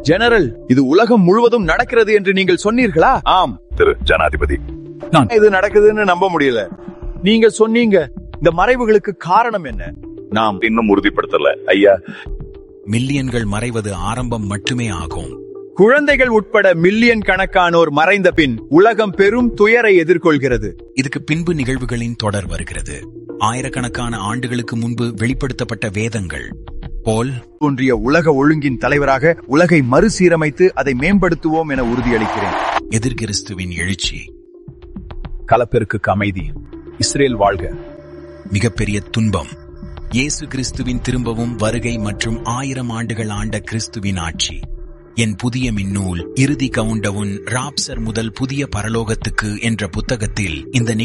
general இது உலகம் முழுவதும் நடக்கிறது என்று நீங்கள் சொன்னீர்களா ஆம் திரு ஜனாதிபதி இது நடக்குதுன்னு நம்ப முடியல நீங்க சொன்னீங்க இந்த மறைவுகளுக்கு காரணம் என்ன நாம் இன்னும் உறுதிப்படுத்தல ஐயா மில்லியன்கள் மறைவது ஆரம்பம் மட்டுமே ஆகும் குழந்தைகள் உட்பட மில்லியன் கணக்கானோர் மறைந்த பின் உலகம் பெரும் துயரை எதிர்கொள்கிறது இதுக்கு பின்பு நிகழ்வுகளின் தொடர் வருகிறது ஆயிரக்கணக்கான ஆண்டுகளுக்கு முன்பு வெளிப்படுத்தப்பட்ட வேதங்கள் போல் தோன்றிய உலக ஒழுங்கின் தலைவராக உலகை மறுசீரமைத்து அதை மேம்படுத்துவோம் என உறுதியளிக்கிறேன் எதிர்கிறிஸ்துவின் எழுச்சி கலப்பெருக்கு அமைதி இஸ்ரேல் வாழ்க மிகப்பெரிய துன்பம் இயேசு கிறிஸ்துவின் திரும்பவும் வருகை மற்றும் ஆயிரம் ஆண்டுகள் ஆண்ட கிறிஸ்துவின் ஆட்சி என் புதிய மின்னூல் இறுதி கவுண்டவுன் ராப்சர் முதல் புதிய பரலோகத்துக்கு என்ற புத்தகத்தில் இந்த